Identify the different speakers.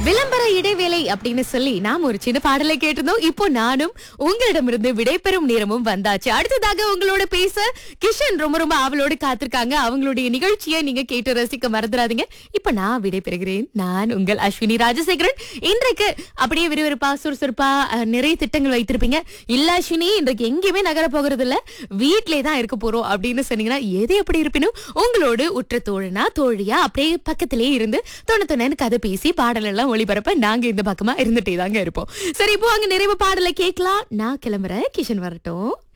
Speaker 1: விளம்பர இடைவேளை அப்படின்னு சொல்லி நாம் ஒரு சின்ன பாடலை கேட்டிருந்தோம் இப்போ நானும் உங்களிடமிருந்து விடைபெறும் நேரமும் வந்தாச்சு அடுத்ததாக உங்களோட பேச கிஷன் ரொம்ப ரொம்ப ஆவலோடு காத்திருக்காங்க அவங்களுடைய நிகழ்ச்சியை நீங்க கேட்டு ரசிக்க மறந்துடாதீங்க இப்போ நான் விடைபெறுகிறேன் நான் உங்கள் அஸ்வினி ராஜசேகரன் இன்றைக்கு அப்படியே விறுவிறுப்பா சுறுசுறுப்பா அஹ், நிறைய திட்டங்கள் வைத்திருப்பீங்க இல்ல அஸ்வினி இன்றைக்கு எங்கேயுமே நகர போகிறது இல்ல வீட்டிலே தான் இருக்க போறோம் அப்படின்னு சொன்னீங்கன்னா எது எப்படி இருப்பினும் உங்களோடு உற்ற தோழனா தோழியா அப்படியே பக்கத்திலே இருந்து தொண்ணு தொண்ணு கதை பேசி பாடல் எல்லாம் ஒளிபரப்ப நாங்க இந்த பக்கமா இருந்துட்டே தாங்க இருப்போம் சரி இப்போ அங்க நிறைவு பாடலை கேட்கலாம் நான் கிளம்புறேன் கிஷன் வரட்டும்